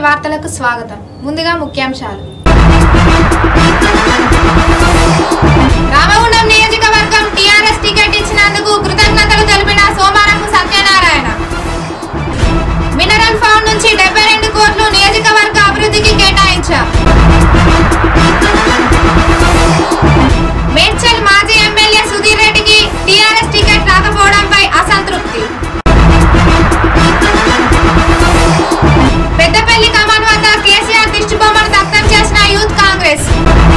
వార్తలకు స్వాగతం ముందుగా ముఖ్యాంశాలు రామగుండం నియోజకవర్గం టీఆర్ఎస్ టికెట్ ఇచ్చినందుకు కృతజ్ఞతలు తెలిపిన సోమారపు సత్యనారాయణ మినరల్ ఫౌండ్ నుంచి డెబ్బై రెండు కోట్లు నియోజకవర్గ అభివృద్ధికి కేటాయించారు మేడ్చల్ మాజీ ఎమ్మెల్యే సుధీర్ రెడ్డికి టీఆర్ఎస్ టికెట్ రాకపోవడంపై అసంతృప్తి పెద్దపల్లి కమాన్ వద్ద కేసీఆర్ దిష్టిబొమ్మను దగ్ధం చేసిన యూత్ కాంగ్రెస్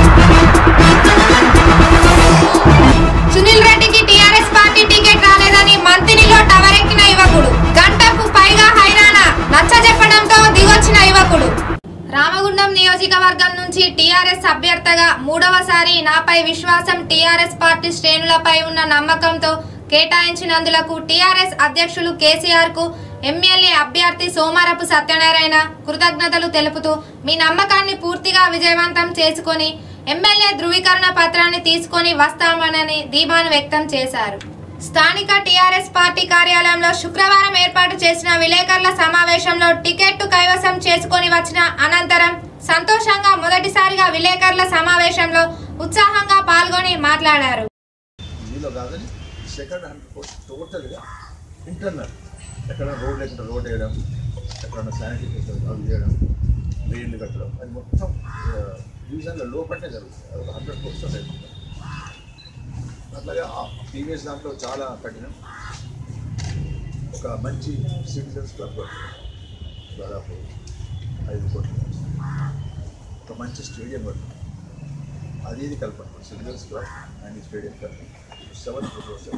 సునీల్ రెడ్డికి టీఆర్ఎస్ పార్టీ టికెట్ రాలేదని మంతినిలో టవర్ ఎక్కిన యువకుడు గంటకు పైగా హైరాణ నచ్చ చెప్పడంతో దిగొచ్చిన యువకుడు రామగుండం నియోజకవర్గం నుంచి టీఆర్ఎస్ అభ్యర్థిగా మూడవసారి నాపై విశ్వాసం టీఆర్ఎస్ పార్టీ శ్రేణులపై ఉన్న నమ్మకంతో కేటాయించినందులకు టీఆర్ఎస్ అధ్యక్షులు కేసీఆర్ కు ఎమ్మెల్యే అభ్యర్థి సోమారపు సత్యనారాయణ కృతజ్ఞతలు తెలుపుతూ మీ నమ్మకాన్ని పూర్తిగా విజయవంతం చేసుకొని ఎమ్మెల్యే ధృవీకరణ పత్రాన్ని తీసుకొని వస్తామనని ధీమాను వ్యక్తం చేశారు స్థానిక టీఆర్ఎస్ పార్టీ కార్యాలయంలో శుక్రవారం ఏర్పాటు చేసిన విలేకరుల సమావేశంలో టికెట్టు కైవసం చేసుకొని వచ్చిన అనంతరం సంతోషంగా మొదటిసారిగా విలేకరుల సమావేశంలో ఉత్సాహంగా పాల్గొని మాట్లాడారు మీలో కాదని సెకండ్ హండ్రెడ్ టోటల్గా ఇంటర్నల్ ఎక్కడ రోడ్ లేకుండా రోడ్ వేయడం ఎక్కడన్నా శానిటైజేషన్ అవి చేయడం డ్రైన్లు కట్టడం అది మొత్తం డివిజన్లో లోపలనే జరుగుతుంది అది హండ్రెడ్ పర్సెంట్ అవుతుంది అట్లాగే ఆ ప్రీవియస్ దాంట్లో చాలా కఠినం ఒక మంచి సిటిజన్స్ క్లబ్ కట్టాం. దాదాపు ఐదు కోట్లు ఒక మంచి స్టేడియం కట్టాం అది ఇది Kalpana citizens club and stadium కలిపి సెవెన్ క్రోర్స్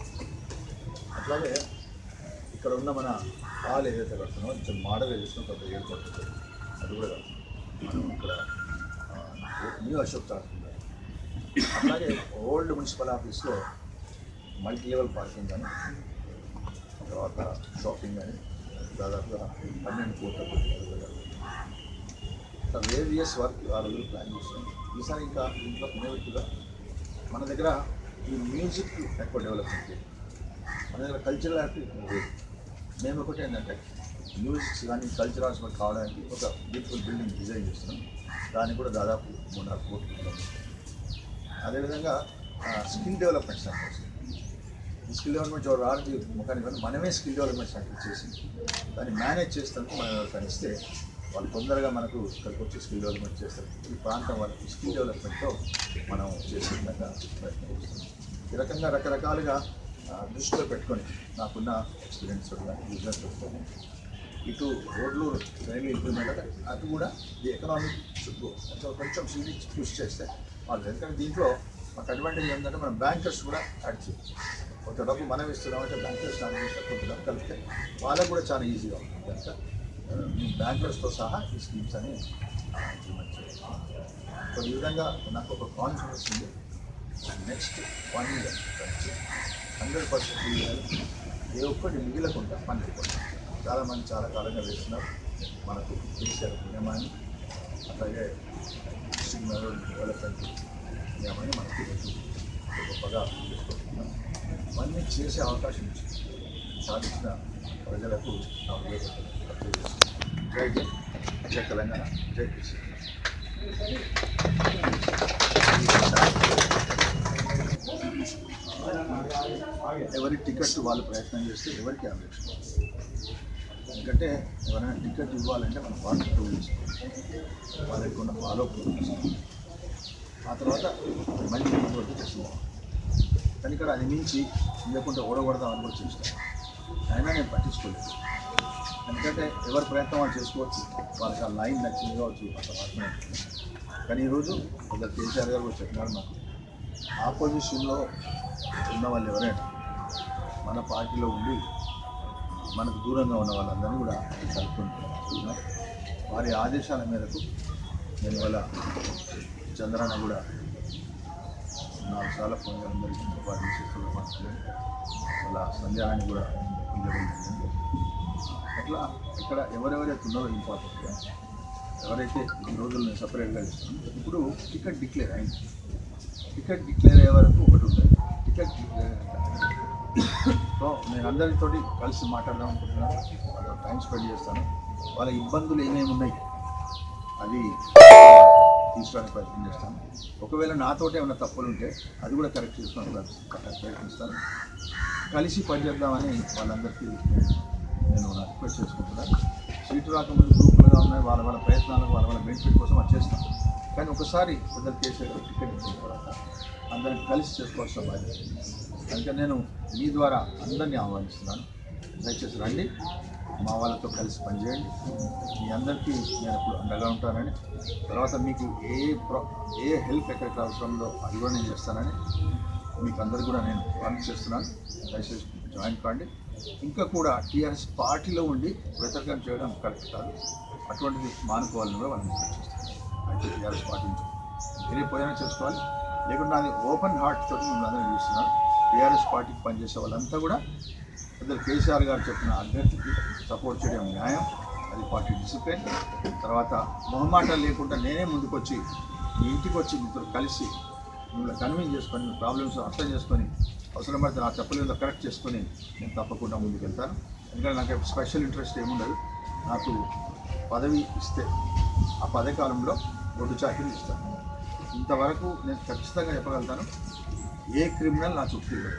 అట్లాగే ఇక్కడ ఉన్న మన హాల్ ఏదైతే కడుతున్నామో కొంచెం మోడల్ చేస్తున్నాం కొంత ఏడు పడుతుంది అది కూడా కడుతున్నాం. మనం ఇక్కడ ఆ, న్యూ అశోక్ తాకుంది అట్లాగే ఓల్డ్ మున్సిపల్ ఆఫీస్లో మల్టీ లెవెల్ పార్కింగ్ కానీ తర్వాత షాపింగ్ కానీ దాదాపుగా పన్నెండు కోట్ల అది కూడా కడుతున్నాం. వేరియస్ వర్క్ ఆ రోజులు ప్లాన్ చేస్తాం ఈసారి ఇంకా ఇంట్లో ఇన్నోవేటివ్గా మన దగ్గర ఈ మ్యూజిక్ ఎక్కువ డెవలప్మెంట్ లేదు. మన దగ్గర కల్చరల్ యాక్టివిటీ లేదు మేము ఒకటి ఏంటంటే మ్యూజిక్స్ కానీ కల్చరల్ హాస్పిటల్ కావడానికి ఒక బ్యూటిఫుల్ బిల్డింగ్ డిజైన్ చేస్తున్నాం దానికి కూడా దాదాపు మూడు నాలుగు కోట్లు ఉంటుంది. అదేవిధంగా స్కిల్ డెవలప్మెంట్ సెంటర్స్ ఈ స్కిల్ డెవలప్మెంట్ ఎవరు రానికి ముఖానికి కానీ మనమే స్కిల్ డెవలప్మెంట్ సెంటర్ చేసి దాన్ని మేనేజ్ చేస్తానికి మనం ఎవరికైనా ఇస్తే వాళ్ళు తొందరగా మనకు ఇక్కడికి వచ్చి స్కిల్ డెవలప్మెంట్ చేస్తారు ఈ ప్రాంతం వాళ్ళకి స్కిల్ డెవలప్మెంట్తో మనం చేసే విధంగా ప్రయత్నం చేస్తాం ఈ రకంగా రకరకాలుగా ఆ, దృష్టిలో పెట్టుకొని నాకున్న ఎక్స్పీరియన్స్ బిజినెస్ పెట్టుకొని ఇటు రోడ్లు రైల్వే ఇంప్రూవ్మెంట్ అది కూడా ఈ ఎకనామిక్ చుట్టూ కొంచెం సిటీ కృషి చేస్తే వాళ్ళు ఎందుకంటే దీంట్లో మాకు అడ్వాంటేజ్ ఏంటంటే మనం బ్యాంకర్స్ కూడా యాడ్ చేయొచ్చు కొంత డబ్బు మనం ఇస్తున్నామంటే బ్యాంకర్స్ నాకు చేస్తే కొంత డబ్బు కలిపితే వాళ్ళకు కూడా చాలా ఈజీగా ఉంటుంది కనుక ఆ, మీ బ్యాంకర్స్తో సహా ఈ స్కీమ్స్ అని ఇంప్లిమెంట్ చేయాలి సో ఈ విధంగా నాకు ఒక కాన్ఫిడెన్స్ ఉంది next one year hundred percent ఏ ఒక్కటి మిగిలకుండా పనిచేయకుండా చాలామంది చాలా కాలంగా వేస్తున్నారు మనకు కేసీఆర్ నియమాన్ని అట్లాగే డిస్ట్రిక్ట్ మెరల్ డెవలప్మెంట్ నియమాన్ని మనకి ఈరోజు గొప్పగా చేసుకుంటున్నాం ఇవన్నీ చేసే అవకాశం ఇచ్చింది సాధించిన ప్రజలకు నా ఉద్యోగం జై జై జై తెలంగాణ జై కేసీఆర్ ఎవరి టికెట్ వాళ్ళు ప్రయత్నం చేస్తే ఎవరికి అభిలక్షణ ఎందుకంటే ఎవరైనా టికెట్ ఇవ్వాలంటే మనం పార్టీ ప్రూవ్ చేసుకోవాలి వాళ్ళకి ఉన్న ఫాలో ఆ తర్వాత మళ్ళీ వరకు చేసుకోవాలి కానీ ఇక్కడ అది మించి లేకుంటే ఓడగొడదామని కూడా చూస్తాను అయినా నేను పట్టించుకోలేదు ఎందుకంటే ఎవరి ప్రయత్నం వాళ్ళు చేసుకోవచ్చు వాళ్ళకి ఆ లైన్ నచ్చింది కావచ్చు అసలు అర్థమే కానీ ఈరోజు కొందరు కేసీఆర్ గారు కూడా చెప్పినారు నాకు ఆపోజిషన్లో ఉన్న వాళ్ళు ఎవరైనా మన పార్టీలో ఉండి మనకు దూరంగా ఉన్న వాళ్ళందరినీ కూడా కలుపుకుంటున్నాం వారి ఆదేశాల మేరకు నేను వాళ్ళ చంద్రన్న కూడా నాలుగు సార్లు ఫోన్ అందరికీ వారి శిష్యులు మాట్లాడి వాళ్ళ సంధ్యాన్ని కూడా పిలవడం జరిగింది అట్లా ఇక్కడ ఎవరెవరైతే ఉన్నారో ఇంపార్టెంట్గా ఎవరైతే ఈ రోజులు నేను సపరేట్గా ఇస్తున్నాను ఇప్పుడు టికెట్ డిక్లేర్ అయింది టికెట్ డిక్లేర్ అయ్యే వరకు ఒకటి ఉంటుంది టికెట్ డిక్లేర్ అయిన తర్వాత సో నేను అందరితోటి కలిసి మాట్లాడదాం అనుకుంటున్నాను వాళ్ళతో టైం స్పెండ్ చేస్తాను వాళ్ళ ఇబ్బందులు ఏమేమి ఉన్నాయి అది తీసుకోవడానికి ప్రయత్నం చేస్తాను ఒకవేళ నాతోటే ఏమైనా తప్పులు ఉంటే అది కూడా కరెక్ట్ చేసుకోవడానికి ప్రయత్నిస్తాను కలిసి పనిచేద్దామని వాళ్ళందరికీ నేను నా రిక్వెస్ట్ చేసుకుంటున్నాను సీటు రాకముందు గ్రూపులుగా ఉన్నాయి వాళ్ళ వాళ్ళ ప్రయత్నాలకు వాళ్ళ వాళ్ళ బెనిఫిట్ కోసం అది చేస్తాం కానీ ఒకసారి పెద్దలు కేసీఆర్ గారు టికెట్ ఇచ్చిన తర్వాత అందరిని కలిసి చేసుకోవాల్సిన బాధ్యత అందుకని నేను మీ ద్వారా అందరినీ ఆహ్వానిస్తున్నాను దయచేసి రండి మా వాళ్ళతో కలిసి పనిచేయండి మీ అందరికీ నేను ఎప్పుడు అండగా ఉంటానని తర్వాత మీకు ఏ ప్రా ఏ హెల్ప్ ఎక్కడికి అవసరం ఉందో అది కూడా నేను చేస్తానని మీకు అందరికీ కూడా నేను ప్రామిస్ చేస్తున్నాను దయచేసి జాయిన్ కాండి ఇంకా కూడా టీఆర్ఎస్ పార్టీలో ఉండి వ్యతిరేకం చేయడం కరెక్ట్ కాదు అటువంటిది మానుకోవాలని కూడా వాళ్ళని రిక్వెస్ట్ చేస్తున్నాను అయితే టీఆర్ఎస్ పార్టీ నుంచి మీరే పోయినా చేసుకోవాలి లేకుంటే అది ఓపెన్ హార్ట్ తోటి మిమ్మల్ని అందరినీ చూస్తున్నాను టీఆర్ఎస్ పార్టీకి పనిచేసే వాళ్ళంతా కూడా పెద్దలు కేసీఆర్ గారు చెప్పిన అభ్యర్థికి సపోర్ట్ చేయడం న్యాయం అది పార్టీ డిసిప్లిన్ తర్వాత మొహమాటం లేకుండా నేనే ముందుకొచ్చి మీ ఇంటికి వచ్చి మీతో కలిసి మిమ్మల్ని కన్విన్స్ చేసుకొని మీ ప్రాబ్లమ్స్ అర్థం చేసుకొని అవసరమైతే నా తప్పులేదో కరెక్ట్ చేసుకొని నేను తప్పకుండా ముందుకు వెళ్తాను ఎందుకంటే నాకు స్పెషల్ ఇంట్రెస్ట్ ఏముండదు నాకు పదవి ఇస్తే ఆ పదవి కాలంలో రెండు చాకరీలు ఇస్తాను ఇంతవరకు నేను ఖచ్చితంగా చెప్పగలుగుతాను ఏ క్రిమినల్ నా చుట్టూ ఇవ్వడు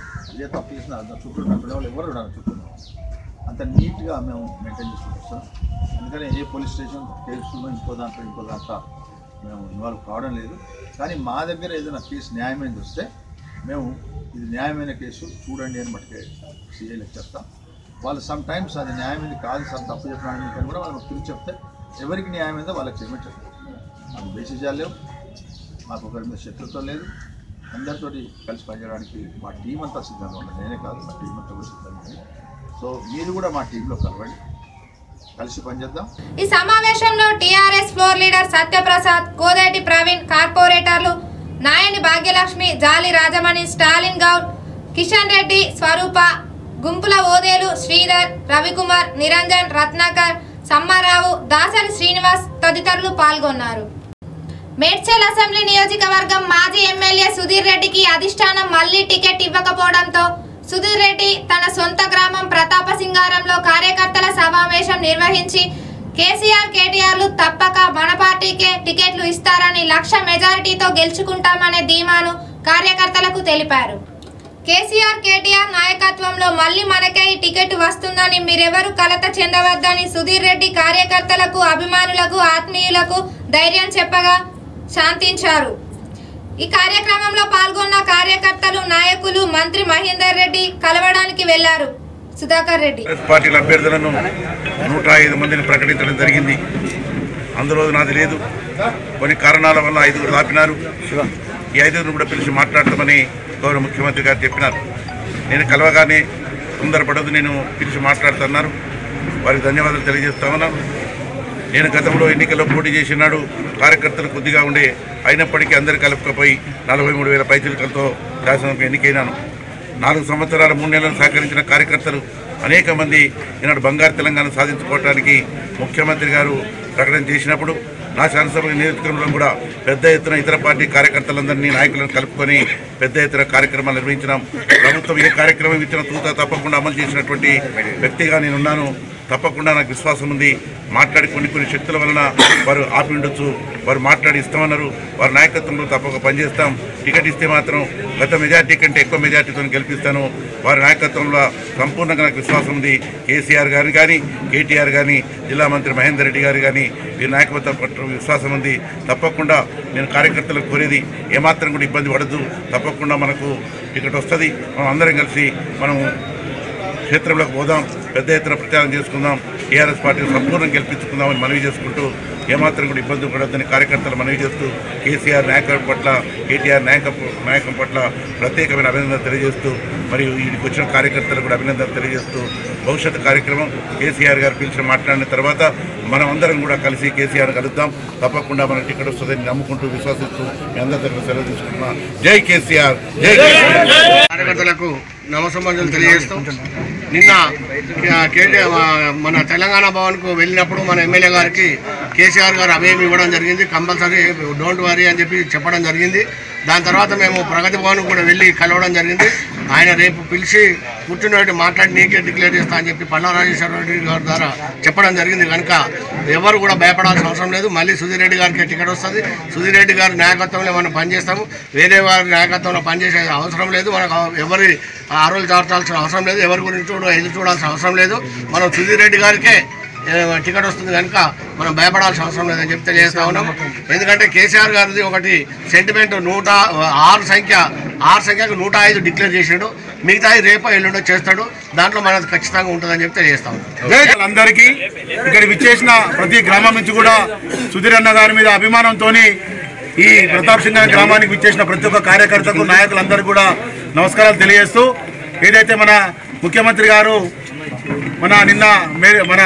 ఏ తప్పు చేసినా నా చుట్టూ నా పిల్లలు ఎవరు నా చుట్టూ అంత నీట్గా మేము మెయింటైన్ చేసుకుంటూ వస్తాం అందుకని ఏ పోలీస్ స్టేషన్ కేసులో ఇంకో దాంట్లో ఇంకో దాంట్లో మేము ఇన్వాల్వ్ కావడం లేదు కానీ మా దగ్గర ఏదైనా కేసు న్యాయమైనది వస్తే మేము ఇది న్యాయమైన కేసు చూడండి అని మట్టుకే సీఏలకు చెప్తాం వాళ్ళు సమ్ టైమ్స్ అది న్యాయమైనది కాదు సార్ తప్పు చెప్పడానికి కానీ కూడా వాళ్ళకి తిరిగి చెప్తే ఎవరికి న్యాయమైందో వాళ్ళకి చేయమని చెప్తాం మాకు బేసిజాలు లేవు మాకు ఒకరి మీద శత్రుత్వం లేదు అందరితోటి కలిసి పనిచేయడానికి మా టీం అంతా సిద్ధంగా ఉంది నేనే కాదు మా టీం అంతా కూడా సిద్ధంగా ఉంది సో మీరు కూడా మా టీంలో కలవండి కలిసి పనిచేద్దాం ఈ సమావేశంలో TRS floor leader Satyaprasad Kodeti Praveen కార్పొరేటర్లు నాయని భాగ్యలక్ష్మి జాలి రాజమణి స్టాలిన్ గౌడ్ కిషన్ రెడ్డి స్వరూప గుంపుల ఓదేలు శ్రీధర్ రవికుమార్ నిరంజన్ రత్నాకర్ సమ్మారావు దాసరి శ్రీనివాస్ తదితరులు పాల్గొన్నారు మేడ్చల్ అసెంబ్లీ నియోజకవర్గం మాజీ ఎమ్మెల్యే సుధీర్ రెడ్డికి అధిష్టానం మళ్లీ టికెట్ ఇవ్వకపోవడంతో సుధీర్ రెడ్డి తన సొంత గ్రామం ప్రతాప సింగారంలో కార్యకర్తల సమావేశం నిర్వహించి కేసీఆర్ కేటీఆర్లు తప్పక మన పార్టీకే టికెట్లు ఇస్తారని లక్ష మెజారిటీతో గెలుచుకుంటామనే ధీమాను కార్యకర్తలకు తెలిపారు కేసీఆర్ కేటీఆర్ నాయకత్వంలో మళ్ళీ మనకే ఈ టికెట్ వస్తుందని మీరెవరు కలత చెందవద్దని సుధీర్ రెడ్డి కార్యకర్తలకు అభిమానులకు ఆత్మీయులకు ధైర్యం చెప్పగా శాంతించారు ఈ కార్యక్రమంలో పాల్గొన్న కార్యకర్తలు నాయకులు మంత్రి మహేందర్ రెడ్డి కలవడానికి వెళ్లారు సుధాకర్ రెడ్డి కాంగ్రెస్ పార్టీల అభ్యర్థులను నూట ఐదు మందిని ప్రకటించడం జరిగింది అందులో నాది లేదు కొన్ని కారణాల వల్ల ఐదుగురు ఆపినారు ఈ ఐదుగురు కూడా పిలిచి మాట్లాడతామని గౌరవ ముఖ్యమంత్రి గారు చెప్పినారు నేను కలవగానే తొందరపడదు నేను పిలిచి మాట్లాడుతున్నారు వారికి ధన్యవాదాలు తెలియజేస్తా ఉన్నాను నేను గతంలో ఎన్నికల్లో పోటీ చేసినాడు కార్యకర్తలు కొద్దిగా ఉండే అయినప్పటికీ అందరు కలుపుకపోయి నలభై మూడు వేల పైచిలకలతో శాసనసభకు ఎన్నికైనాను నాలుగు సంవత్సరాల మూడు నెలలు సహకరించిన కార్యకర్తలు అనేక మంది ఈనాడు బంగారు తెలంగాణ సాధించుకోవడానికి ముఖ్యమంత్రి గారు ప్రకటన చేసినప్పుడు నా శాసనసభ నియోజకవర్గంలో కూడా పెద్ద ఎత్తున ఇతర పార్టీ కార్యకర్తలందరినీ నాయకులను కలుపుకొని పెద్ద ఎత్తున కార్యక్రమాలు నిర్వహించినాం ప్రభుత్వం ఏ కార్యక్రమం ఇచ్చినా తూత తప్పకుండా అమలు చేసినటువంటి వ్యక్తిగా నేనున్నాను తప్పకుండా నాకు విశ్వాసం ఉంది మాట్లాడి కొన్ని కొన్ని శక్తుల వలన వారు ఆపి ఉండొచ్చు వారు మాట్లాడి ఇస్తామన్నారు వారి నాయకత్వంలో తప్పక పనిచేస్తాం టికెట్ ఇస్తే మాత్రం గత మెజార్టీ కంటే ఎక్కువ మెజార్టీతో గెలిపిస్తాను వారి నాయకత్వంలో సంపూర్ణంగా నాకు విశ్వాసం ఉంది కేసీఆర్ గారు కానీ కేటీఆర్ కానీ జిల్లా మంత్రి మహేందర్ రెడ్డి గారు కానీ వీరి నాయకత్వం పట్ల విశ్వాసం ఉంది తప్పకుండా నేను కార్యకర్తలకు కోరేది ఏమాత్రం కూడా ఇబ్బంది పడద్దు తప్పకుండా మనకు టికెట్ వస్తుంది మనం అందరం కలిసి మనం క్షేత్రంలోకి పోదాం పెద్ద ఎత్తున ప్రచారం చేసుకుందాం టీఆర్ఎస్ పార్టీని సంపూర్ణంగా గెలిపించుకుందామని మనవి చేసుకుంటూ ఏమాత్రం కూడా ఇబ్బంది పడొద్దని కార్యకర్తలు మనవి చేస్తూ కేసీఆర్ నాయకత్వం పట్ల కేటీఆర్ నాయక నాయకం పట్ల ప్రత్యేకమైన అభినందనలు తెలియజేస్తూ మరియు వీడికి వచ్చిన కార్యకర్తలకు కూడా అభినందనలు తెలియజేస్తూ భవిష్యత్తు కార్యక్రమం కేసీఆర్ గారు పిలిచి మాట్లాడిన తర్వాత మనం అందరం కూడా కలిసి కేసీఆర్ కలుద్దాం తప్పకుండా మనకు టికెట్ వస్తుందని నమ్ముకుంటూ విశ్వసిస్తూ మీ అందరి దగ్గర సెలవు తీసుకుంటున్నాం జై కేసీఆర్ జై కేసీఆర్ కార్యకర్తలకు నమస్సంబంధాలు తెలియజేస్తూ నిన్న కేటీఆర్ మన తెలంగాణ భవన్కు వెళ్ళినప్పుడు మన ఎమ్మెల్యే గారికి కేసీఆర్ గారు అభయం ఇవ్వడం జరిగింది కంపల్సరీ డోంట్ వరీ అని చెప్పి చెప్పడం జరిగింది దాని తర్వాత మేము ప్రగతి భవన్ కూడా వెళ్ళి కలవడం జరిగింది ఆయన రేపు పిలిచి కూర్చుని మాట్లాడి నీకే డిక్లేర్ చేస్తా అని చెప్పి పల్లా రాజేశ్వర రెడ్డి గారి ద్వారా చెప్పడం జరిగింది కనుక ఎవరు కూడా భయపడాల్సిన అవసరం లేదు మళ్ళీ సుధీర్ రెడ్డి గారికి టికెట్ వస్తుంది సుధీర్ రెడ్డి గారి నాయకత్వంలో మనం పనిచేస్తాము వేరే వారి నాయకత్వంలో పనిచేసే అవసరం లేదు మనకు ఎవరి ఆరోలు చార్చాల్సిన అవసరం లేదు ఎవరి గురించి కూడా ఎదురు చూడాల్సిన అవసరం లేదు మనం సుధీర్ రెడ్డి గారికే ఏ, టికెట్ వస్తుంది కనుక మనం భయపడాల్సిన అవసరం లేదని చెప్పి తెలియజేస్తా ఉన్నాం ఎందుకంటే కేసీఆర్ గారిది ఒకటి సెంటిమెంట్ నూట ఆరు సంఖ్య ఆరు సంఖ్యకు నూట ఐదు డిక్లేర్ చేసాడు మిగతా రేపు ఎల్లుండో చేస్తాడు దాంట్లో మనది ఖచ్చితంగా ఉంటుందని చెప్పి తెలియజేస్తా ఉన్నాం అందరికీ ఇక్కడ విచ్చేసిన ప్రతి గ్రామం నుంచి కూడా సుధీర్ అన్న గారి మీద అభిమానంతో ఈ ప్రతాప్ సింగ్ గారి గ్రామానికి విచ్చేసిన ప్రతి ఒక్క కార్యకర్తకు నాయకులందరూ కూడా నమస్కారాలు తెలియజేస్తూ ఏదైతే మన ముఖ్యమంత్రి గారు మన నిన్న మే- మన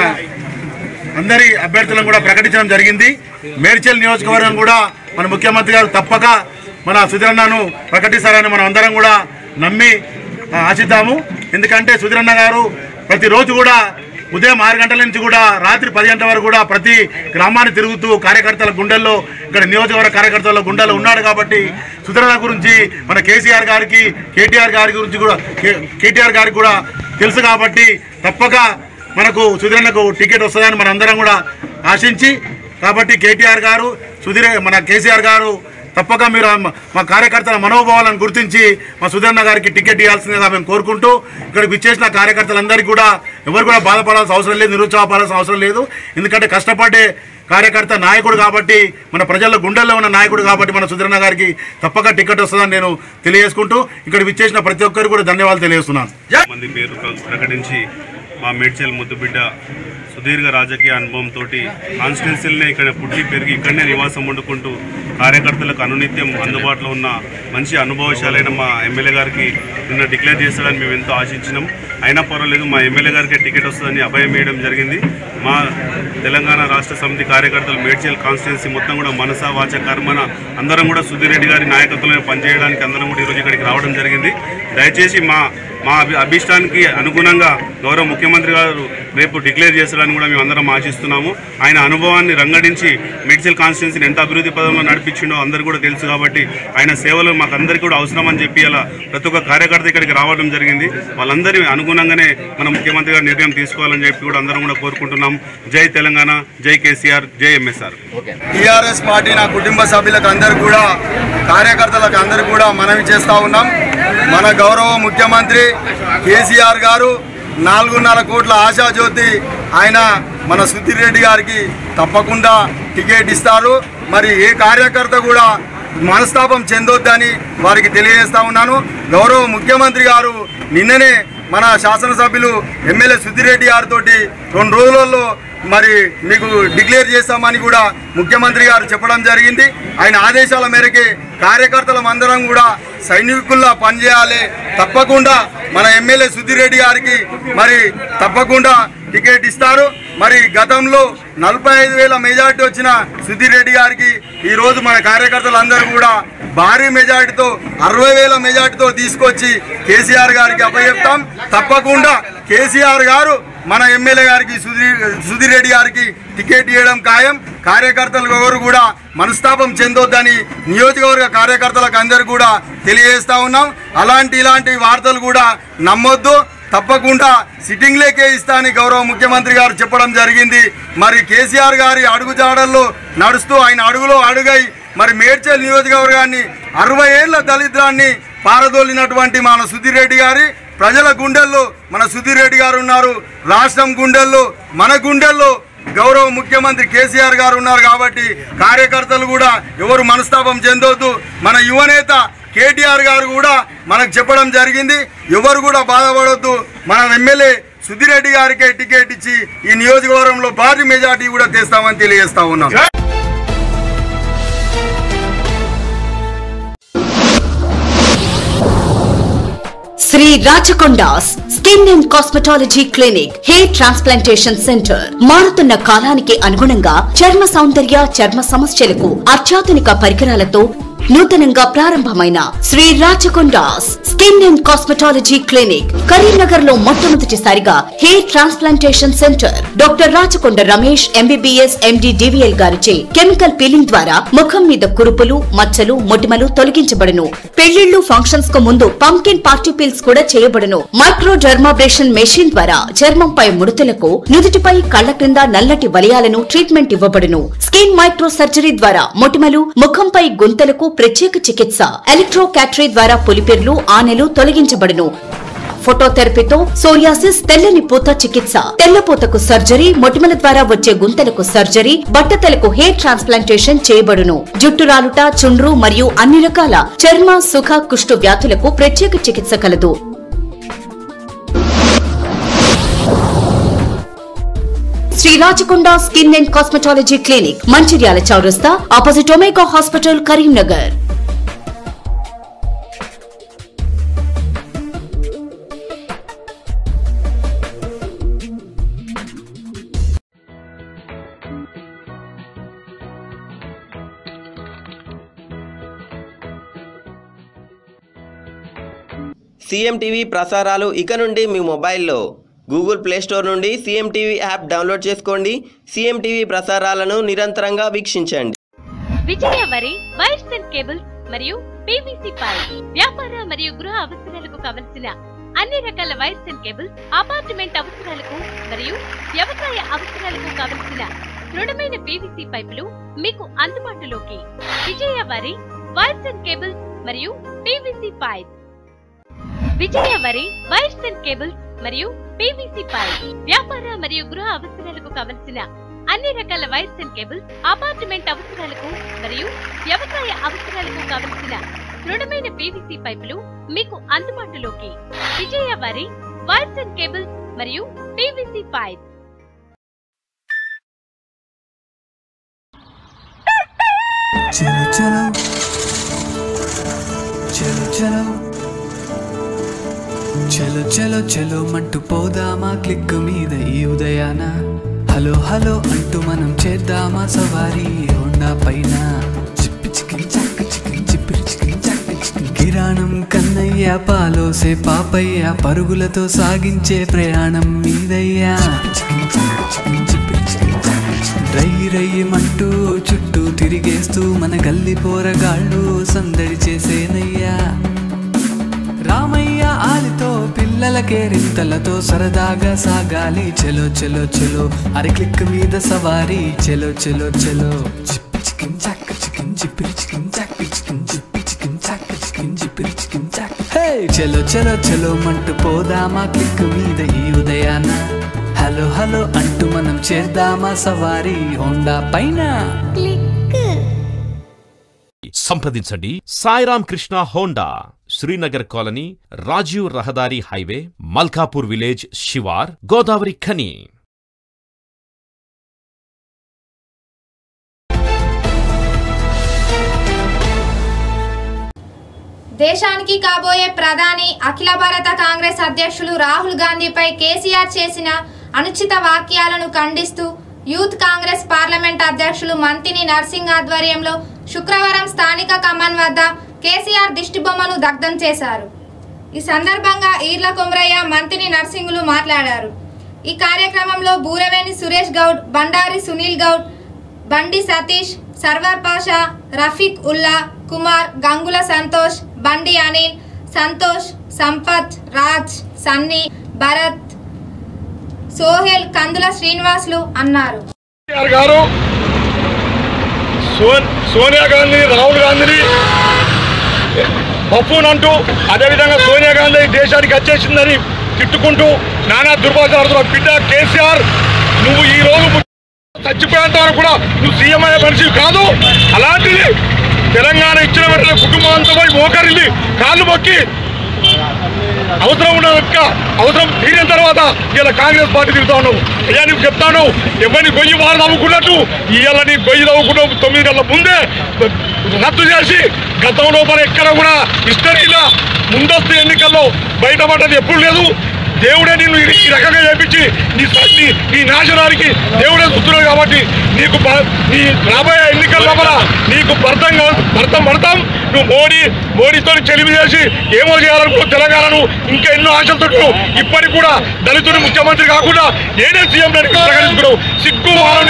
అందరి అభ్యర్థులను కూడా ప్రకటించడం జరిగింది మేడ్చల్ నియోజకవర్గం కూడా మన ముఖ్యమంత్రి గారు తప్పక మన సుధీరన్నను ప్రకటిస్తారని మనం అందరం కూడా నమ్మి ఆ, ఆశిద్దాము ఎందుకంటే సుధీరన్న గారు ప్రతిరోజు కూడా ఉదయం ఆరు గంటల నుంచి కూడా రాత్రి పది గంటల వరకు కూడా ప్రతి గ్రామాన్ని తిరుగుతూ కార్యకర్తల గుండెల్లో ఇక్కడ నియోజకవర్గ కార్యకర్తల గుండెల్లో ఉన్నాడు కాబట్టి సుధీరన్న గురించి మన కేసీఆర్ గారికి కేటీఆర్ గారి గురించి కూడా కే- కేటీఆర్ గారికి కూడా తెలుసు కాబట్టి తప్పక మనకు సుధీరన్నకు టికెట్ వస్తుందని మన అందరం కూడా ఆశించి కాబట్టి కేటీఆర్ గారు సుధీర్ మన కేసీఆర్ గారు తప్పక మీరు మా- మా కార్యకర్తల మనోభావాలను గుర్తించి మా సుధీరన్న గారికి టికెట్ ఇవ్వాల్సిందిగా మేము కోరుకుంటూ ఇక్కడికి విచ్చేసిన కార్యకర్తలందరికీ కూడా ఎవరు కూడా బాధపడాల్సిన అవసరం లేదు నిరుత్సాహపడాల్సిన అవసరం లేదు ఎందుకంటే కష్టపడే కార్యకర్త నాయకుడు కాబట్టి మన ప్రజల గుండెల్లో ఉన్న నాయకుడు కాబట్టి మన సుధీరన్న గారికి తప్పక టికెట్ వస్తుందని నేను తెలియజేసుకుంటూ ఇక్కడ విచ్చేసిన ప్రతి ఒక్కరికి కూడా ధన్యవాదాలు తెలియజేస్తున్నాను మంది పేరు ప్ర- ప్రకటించి మా మేడ్చల్ ముద్దుబిడ్డ సుదీర్ఘ రాజకీయ అనుభవంతో కాన్స్టిట్యున్సీలనే ఇక్కడ పుట్టి పెరిగి ఇక్కడనే నివాసం వండుకుంటూ కార్యకర్తలకు అనునిత్యం అందుబాటులో ఉన్న మంచి అనుభవశాలైన మా ఎమ్మెల్యే గారికి నిన్న డిక్లేర్ చేస్తాడని మేము ఎంతో ఆశించినాం అయినా పర్వాలేదు మా ఎమ్మెల్యే గారికి టికెట్ వస్తుందని అభయం వేయడం జరిగింది మా తెలంగాణ రాష్ట్ర సమితి కార్యకర్తలు మేడ్చల్ కాన్స్టిట్యున్సీ మొత్తం కూడా మనస వాచ కర్మన అందరం కూడా సుధీర్ రెడ్డి గారి నాయకత్వంలో పనిచేయడానికి అందరం కూడా ఈరోజు ఇక్కడికి రావడం జరిగింది దయచేసి మా మా అభి అభిష్టానికి అనుగుణంగా గౌరవ ముఖ్యమంత్రి గారు రేపు డిక్లేర్ చేస్తారని కూడా మేము అందరం ఆశిస్తున్నాము ఆయన అనుభవాన్ని రంగడించి మెడిసిల్ కాన్స్టిట్యున్సీని ఎంత అభివృద్ధి పదంలో నడిపించిండో అందరు కూడా తెలుసు కాబట్టి ఆయన సేవలు మాకు అందరికీ కూడా అవసరం అని చెప్పి అలా ప్రతి ఒక్క కార్యకర్త ఇక్కడికి రావడం జరిగింది వాళ్ళందరి అనుగుణంగానే మన ముఖ్యమంత్రి గారు నిర్ణయం తీసుకోవాలని చెప్పి కూడా అందరం కూడా కోరుకుంటున్నాం జై తెలంగాణ జై కేసీఆర్ జై ఎంఎస్ఆర్ టీఆర్ఎస్ పార్టీ నా కుటుంబ సభ్యులకు అందరు కూడా కార్యకర్తలకు అందరు కూడా మనవి చేస్తూ ఉన్నాం మన గౌరవ ముఖ్యమంత్రి కేసీఆర్ గారు నాలుగున్నర కోట్ల ఆశాజ్యోతి ఆయన మన సుధీర్ రెడ్డి గారికి తప్పకుండా టికెట్ ఇస్తారు మరి ఏ కార్యకర్త కూడా మనస్తాపం చెందొద్దని వారికి తెలియజేస్తా ఉన్నాను గౌరవ ముఖ్యమంత్రి గారు నిన్ననే మన శాసనసభ్యులు ఎమ్మెల్యే సుధిరెడ్డి గారితో రెండు రోజులలో మరి మీకు డిక్లేర్ చేస్తామని కూడా ముఖ్యమంత్రి గారు చెప్పడం జరిగింది ఆయన ఆదేశాల మేరకే కార్యకర్తలం అందరం కూడా సైనికుల్లా పనిచేయాలి తప్పకుండా మన ఎమ్మెల్యే సుధిరెడ్డి గారికి మరి తప్పకుండా టికెట్ ఇస్తారు మరి గతంలో నలభై ఐదు వేల మెజార్టీ వచ్చిన సుధీర్ రెడ్డి గారికి ఈ రోజు మన కార్యకర్తలందరూ కూడా భారీ మెజార్టీతో అరవై వేల మెజార్టీతో తీసుకొచ్చి కేసీఆర్ గారికి అప్పచెప్తాం తప్పకుండా కేసీఆర్ గారు మన ఎమ్మెల్యే గారికి సుధీర్ సుధీర్ రెడ్డి గారికి టికెట్ ఇవ్వడం ఖాయం కార్యకర్తలు ఎవరు కూడా మనస్తాపం చెందొద్దని నియోజకవర్గ కార్యకర్తలకు అందరు కూడా తెలియజేస్తా ఉన్నాం అలాంటి ఇలాంటి వార్తలు కూడా నమ్మొద్దు తప్పకుండా సిట్టింగ్ లేకే ఇస్తా అని గౌరవ ముఖ్యమంత్రి గారు చెప్పడం జరిగింది మరి కేసీఆర్ గారి అడుగుజాడల్లో నడుస్తూ ఆయన అడుగులో అడుగై మరి మేడ్చల్ నియోజకవర్గాన్ని అరవై ఏళ్ల దళిద్రాన్ని పారదోలినటువంటి మన సుధీర్ రెడ్డి గారి ప్రజల గుండెల్లో మన సుధీర్ రెడ్డి గారు ఉన్నారు రాష్ట్రం గుండెల్లో మన గుండెల్లో గౌరవ ముఖ్యమంత్రి కేసీఆర్ గారు ఉన్నారు కాబట్టి కార్యకర్తలు కూడా ఎవరు మనస్తాపం చెందొద్దు మన యువనేత కేటీఆర్ గారు కూడా మనకు చెప్పడం జరిగింది ఎవరు కూడా బాధపడొద్దు మన ఎమ్మెల్యే సుధిరెడ్డి గారికే టికెట్ ఇచ్చి ఈ నియోజకవర్గంలో భారీ మెజార్టీ కూడా తెస్తామని తెలియజేస్తా ఉన్నాం Shri Rachakonda's skin and cosmetology clinic hair transplantation centre మారుతున్న కాలానికి అనుగుణంగా చర్మ సౌందర్య చర్మ సమస్యలకు అత్యాధునిక పరికరాలతో నూతనంగా ప్రారంభమైన Shri Rachakonda's skin and cosmetology clinic Karimnagar లో మొట్టమొదటిసారిగా hair transplantation centre doctor Rachakonda Ramesh MBBS MD DVL గారిచే కెమికల్ పీలింగ్ ద్వారా ముఖం మీద కురుపులు మచ్చలు మొటిమలు తొలగించబడును పెళ్లిళ్లు ఫంక్షన్స్ కు ముందు పంకిన్ పార్టీ పీల్స్ కూడా చేయబడును మైక్రో డర్మాబ్రేషన్ మెషిన్ ద్వారా చర్మంపై ముడతలకు నుదుటిపై కళ్ల క్రింద నల్లటి వలయాలను ట్రీట్మెంట్ ఇవ్వబడును స్కిన్ మైక్రో సర్జరీ ద్వారా మొటిమలు ముఖంపై గుంతలకు ప్రత్యేక చికిత్స ఎలక్ట్రో క్యాటరీ ద్వారా పులిపిర్లు ఆనెలు తొలగించబడును ఫోటోథెరపీతో సోరియాసిస్ తెల్లని పూత చికిత్స తెల్లపూతకు సర్జరీ మొటిమల ద్వారా వచ్చే గుంతలకు సర్జరీ బట్టతలకు హెయిర్ ట్రాన్స్ప్లాంటేషన్ చేయబడును జుట్టు రాలుట చుండ్రు మరియు అన్ని రకాల చర్మ సుఖ కుష్టు వ్యాధులకు ప్రత్యేక చికిత్స కలదు Shri Rachakonda skin and cosmetology clinic Mancherial చౌరస్తా opposite Omega hospital Karimnagar CM TV ప్రసారాలు ఇక నుండి మీ మొబైల్లో గూగుల్ ప్లే స్టోర్ నుండి సీఎం టీవీ యాప్ డౌన్లోడ్ చేసుకోండి సీఎం టీవీ ప్రసారాలను నిరంతరంగా వీక్షించండి Vijaya Vari wires and cables మరియు పీవీసీ పైప్ వ్యాపార మరియు గృహ అవసరాలకు కావలసిన అన్ని రకాల వైర్స్ అండ్ కేబుల్స్ అపార్ట్మెంట్ అవసరాలకు మరియు వ్యవసాయ అవసరాలకు కావలసిన దృఢమైన పీవీసీ పైపులు మీకు అందుబాటులోకి Vijaya Vari wires and cables మరియు PVC pipe Vijaya Vari wires and cables మరియు పీవీసీ పైప్ వ్యాపార మరియు గృహ అవసరాలకు కావలసిన అన్ని రకాల వైర్స్ అండ్ కేబుల్స్ అపార్ట్మెంట్ అవసరాలకు మరియు వ్యవసాయ అవసరాలకు కావలసిన దృఢమైన పీవీసీ పైపులు మీకు అందుబాటులోకి Vijaya Vari wires and cables మరియు పీవీసీ పైప్ చలో చలో చలో చలో చలో చలో చలో మంటూ పోదామా క్లిక్ మీద ఈ ఉదయాన హలో హలో అంటూ మనం చేద్దామా సవారీ హోండా పైన చిప్పి చికిన్ చక్క చికిన్ చిప్పిరి చికిన్ చక్క చికిన్ కిరాణం కన్నయ్య పాలోసే పాపయ్య పరుగులతో సాగించే ప్రయాణం మీదయ్యా చికిన్ చక్క చికిన్ చిప్పిరి చికిన్ చక్క చికిన్ రై రయ్యమంటూ చుట్టూ తిరిగేస్తూ మన గల్లి పోరగాళ్ళు సందడి చేసేనయ్యా రామయ్య ఆలితో పిల్లలకే రింతలతో సరదాగా సాగాలి చెలో చెలో చెలో అరి క్లిక్ మీద సవారీ చెలో చెలో చెలో చిప్పి చికిన్ చాక్ చికిన్ చిప్పిరి చికిన్ చాక్ చికిన్ చిప్పి చికిన్ చాక్ చికిన్ చిప్పిరి చికిన్ చాక్ హే చెలో చెలో చెలో మంటూ పోదామా క్లిక్ మీద ఈ ఉదయాన హలో హలో అంటూ మనం చేద్దామా సవారీ హోండా పైన సంప్రదించండి సాయిరామ్ కృష్ణ హోండా శ్రీనగర్ కాలనీ రాజీవ్ రహదారి హైవే మల్కాపూర్ విలేజ్ శివార్ గోదావరి ఖని దేశానికి కాబోయే ప్రధాని అఖిల భారత కాంగ్రెస్ అధ్యక్షులు రాహుల్ గాంధీపై కేసీఆర్ చేసిన అనుచిత వాక్యాలను ఖండిస్తూ యూత్ కాంగ్రెస్ పార్లమెంట్ అధ్యక్షులు మంతిని నర్సింగ్ ఆధ్వర్యంలో శుక్రవారం స్థానిక ఖమ్మం వద్ద కేసీఆర్ దిష్టిబొమ్మను దగ్ధం చేశారు ఈ సందర్భంగా ఈర్ల కొమరయ్య మంతిని నర్సింగులు మాట్లాడారు ఈ కార్యక్రమంలో బూరవేణి సురేష్ గౌడ్ బండారి సునీల్ గౌడ్ బండి సతీష్ సర్వర్ పాషా రఫీక్ ఉల్లా కుమార్ గంగుల సంతోష్ బండి అనిల్ సంతోష్ సంపత్ రాజ్ సన్నీ భరత్ సోహెల్ కందుల శ్రీనివాసులు అన్నారు కేసీఆర్ గారు సో- సోనియా గాంధీ రాహుల్ గాంధీని బఫూన్ అంటూ అదేవిధంగా సోనియా గాంధీ దేశానికి వచ్చేసిందని తిట్టుకుంటూ నానా దుర్భాషాడుతున్న బిడ్డ కేసీఆర్ నువ్వు ఈ రోజు చచ్చిపోయేంత వరకు కూడా నువ్వు సీఎం అయ్యే మనిషి కాదు అలాంటిది తెలంగాణ ఇచ్చిన వెంటనే కుటుంబం అంతా పోయి మోకరిల్లి కాళ్ళు మొక్కి అవసరం ఉన్న యొక్క అవసరం తీరిన తర్వాత ఇలా కాంగ్రెస్ పార్టీ తిరుగుతా ఉన్నావు అయ్యా నీకు చెప్తాను ఎవరిని గొయ్యి వారు నవ్వుకున్నట్టు ఇవాళ నీ గొయ్యి నవ్వుకున్నావు తొమ్మిది గంటల ముందే రద్దు చేసి గతంలో మరి ఎక్కడ కూడా హిస్టరీలో ముందస్తు ఎన్నికల్లో బయటపడ్డది ఎప్పుడు లేదు దేవుడే నిన్ను ఈ- ఈ రకంగా చేపించి నీ స- నీ- నీ నాశనానికి దేవుడే చూస్తున్నాడు కాబట్టి నీకు ప- నీ రాబోయే ఎన్నికల లోపల నీకు భర్తం కాదు భర్తం పడతాం నువ్వు మోడీ మోడీతో చెలిమి చేసి ఏమో చేయాలనుకో తెలంగాణను ఇంకా ఎన్నో ఆశలతో నువ్వు ఇప్పటికి కూడా దళితుడు ముఖ్యమంత్రి కాకుండా నేనే సీఎం ప్రకటించుకున్నావు సిగ్గు మాలని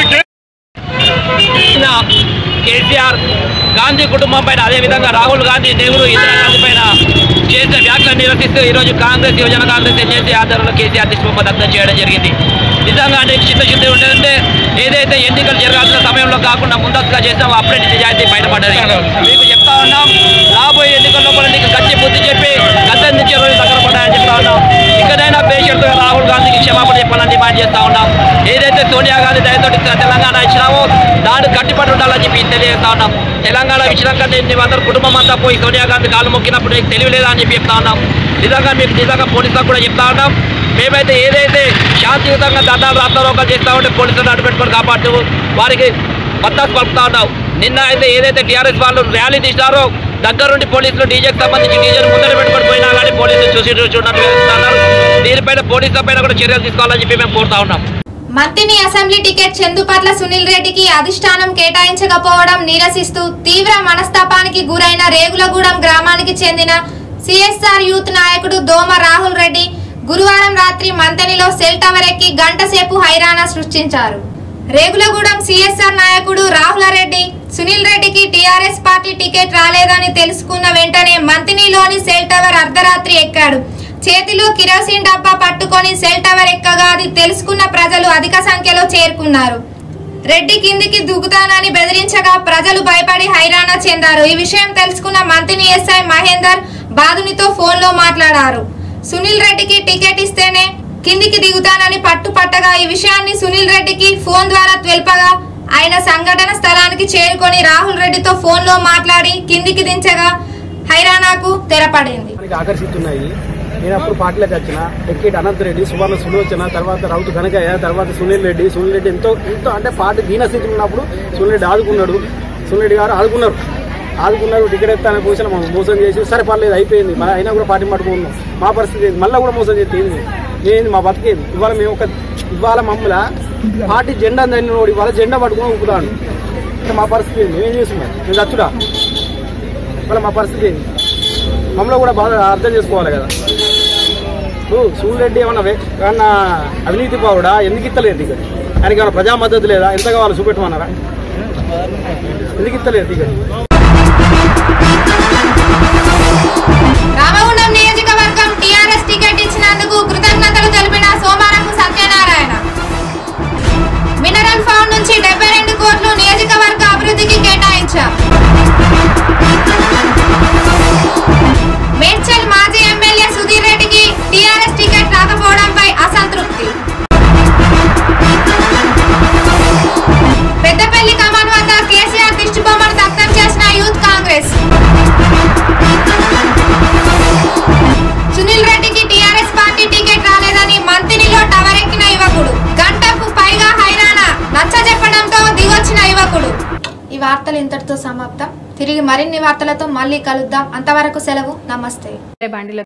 కేసీఆర్ గాంధీ కుటుంబం పైన అదేవిధంగా రాహుల్ గాంధీ నెహ్రూ ఇందిరాగాంధీ పైన చేసిన వ్యాఖ్యలను నిరసిస్తూ ఈరోజు కాంగ్రెస్ యువజన కాంగ్రెస్ ఎన్జేసీ ఆధ్వర్యంలో కేసీఆర్ దిష్టిబొమ్మ దగ్ధం చేయడం జరిగింది నిజంగా నీకు చిత్తశుద్ధి ఉంటుందంటే ఏదైతే ఎన్నికలు జరగాల్సిన సమయంలో కాకుండా ముందస్తుగా చేసామో అప్పుడే నిజాయితీ బయటపడ్డది మీకు చెప్తా ఉన్నాం రాబోయే ఎన్నికల్లో కూడా నీకు గట్టి బుద్ధి చెప్పి గద్దెందించే రోజు దగ్గర పడ్డాయని చెప్తా ఉన్నాం ఇకనైనా పేషెంట్గా రాహుల్ గాంధీకి క్షమాపణ చెప్పాలని డిమాండ్ చేస్తా ఉన్నాం ఏదైతే సోనియా గాంధీ దయతో ఇచ్చిన తెలంగాణ ఇచ్చినామో దాన్ని కట్టిపడి ఉండాలని చెప్పి తెలియజేస్తా ఉన్నాం తెలంగాణ ఇచ్చినాక నేను అందరు కుటుంబం అంతా పోయి సోనియా గాంధీ కాలు మొక్కినప్పుడు నీకు తెలియలేదా అని చెప్పి చెప్తా ఉన్నాం నిజంగా మీకు నిజంగా పోలీసులకు కూడా చెప్తా ఉన్నాం మేమైతే ఏదైతే శాంతియుతంగా దండాలు రాస్తారోకాలు చేస్తా ఉంటే పోలీసులను అడ్డు పెట్టుకొని కాపాడుతూ వారికి మద్దతు పలుకుతా ఉన్నాం నిన్న అయితే ఏదైతే టీఆర్ఎస్ వాళ్ళు ర్యాలీ తీసినారో దగ్గరుండి పోలీసులు డీజేకి సంబంధించి డీజేను ముందర పెట్టుకొని పోయినా కానీ పోలీసులు చూసి చూడడానికి వెళ్తున్నారు దీనిపైన పోలీసుల పైన కూడా చర్యలు తీసుకోవాలని చెప్పి మేము కోరుతా ఉన్నాం మత్తిని అసెంబ్లీ టికెట్ చందుపట్ల సునీల్ రెడ్డికి అధిష్టానం కేటాయించకపోవడం నిరసిస్తూ తీవ్ర మనస్తాపానికి గురైన రేగులగూడెం గ్రామానికి చెందిన సిఎస్ఆర్ యూత్ నాయకుడు దోమ రాహుల్ రెడ్డి గురువారం రాత్రి మంతనిలో సెల్ టవర్ ఎక్కి గంట సేపు హైరాణ సృష్టించారు రేగులగూడెం సిఎస్ఆర్ నాయకుడు రాహుల రెడ్డి సునీల్ రెడ్డికి టీఆర్ఎస్ పార్టీ టికెట్ రాలేదని తెలుసుకున్న వెంటనే మంతినిలోని సెల్ టవర్ అర్ధరాత్రి ఎక్కాడు చేతిలో కిరోసిన్ డబ్బా పట్టుకొని సెల్ టవర్ ఎక్కగా అది తెలుసుకున్న ప్రజలు అధిక సంఖ్యలో చేరుకున్నారు రెడ్డి కిందికి దిగుతానని బెదిరించగా ప్రజలు భయపడి హైరాణ చెందారు ఈ విషయం తెలుసుకున్న మంత్రిని ఎస్ఐ మహేందర్ బాధునితో ఫోన్లో మాట్లాడారు సునీల్ రెడ్డికి టికెట్ ఇస్తేనే కిందికి దిగుతానని పట్టుపట్టగా ఈ విషయాన్ని సునీల్ రెడ్డికి ఫోన్ ద్వారా తెల్పగా ఆయన సంఘటన స్థలానికి చేరుకొని రాహుల్ రెడ్డితో ఫోన్లో మాట్లాడి కిందికి దించగా హైరాణాకు తెరపడింది మనకి ఆకర్షిస్తున్నాయి నేను అప్పుడు పార్టీలోకి వచ్చిన ఎక్కేటి అనంత్ రెడ్డి సువర్ణ సులోచన తర్వాత రౌతు కనకయ్య తర్వాత సునీల్ రెడ్డి సునీల్ రెడ్డి ఎంతో ఎంతో అంటే పార్టీ దీనస్థితిలో ఉన్నప్పుడు సునీల్ రెడ్డి ఆదుకున్నాడు సునీల్ రెడ్డి గారు ఆదుకున్నారు ఆదుకున్నారు టికెట్ ఎత్తానే కూర్చొని మనం మోసం చేసి సరే పర్లేదు అయిపోయింది మన అయినా కూడా పార్టీ పట్టుకున్నాం మా పరిస్థితి ఏంది మళ్ళీ కూడా మోసం చేస్తే ఏంది ఏంది మా బతికేది ఇవాళ మేము ఒక ఇవాళ మమ్మల్ని పార్టీ జెండా వాడు ఇవాళ జెండా పట్టుకుని ఊపుతాడు ఇంకా మా పరిస్థితి ఏంది మేమేం చేస్తున్నాం నేను చచ్చుడా ఇవాళ మా పరిస్థితి ఏంది మమ్మల్ని కూడా బాగా అర్థం చేసుకోవాలి కదా ఇప్పుడు సూర్యరెడ్డి ఏమన్నా వే- ఏమన్నా అవినీతి పౌరుడా ఎందుకు ఇస్తలేదు టికెట్ ఆయనకి ఏమైనా ప్రజా మద్దతు లేదా ఎంత కావాలో చూపెట్టమన్నారా ఎందుకు ఇస్తలేదు టికెట్ రామగుండం నియోజకవర్గం టీఆర్ఎస్ టికెట్ ఇచ్చినందుకు కృతజ్ఞతలు తెలిపిన సోమారపు సత్యనారాయణ మినరల్ ఫౌండ్ నుంచి డెబ్బై రెండు కోట్లు నియోజకవర్గ అభివృద్ధికి కేటాయించారు మేడ్చల్ మాజీ ఎమ్మెల్యే సుధీర్ రెడ్డికి టీఆర్ఎస్ టికెట్ రాకపోవడంపై అసంతృప్తి పెద్దపల్లి కమాన్ వద్ద కేసీఆర్ దిష్టిబొమ్మను దగ్ధం చేసిన యూత్ కాంగ్రెస్ సునీల్ రెడ్డికి టీఆర్ఎస్ పార్టీ టికెట్ రాలేదని మంతినిలో టవర్ ఎక్కిన యువకుడు గంటకు పైగా హైరాణ నచ్చ చెప్పడంతో దిగొచ్చిన యువకుడు ఈ వార్తలు ఇంతటితో సమాప్తం తిరిగి మరిన్ని వార్తలతో మళ్ళీ కలుద్దాం అంతవరకు సెలవు నమస్తే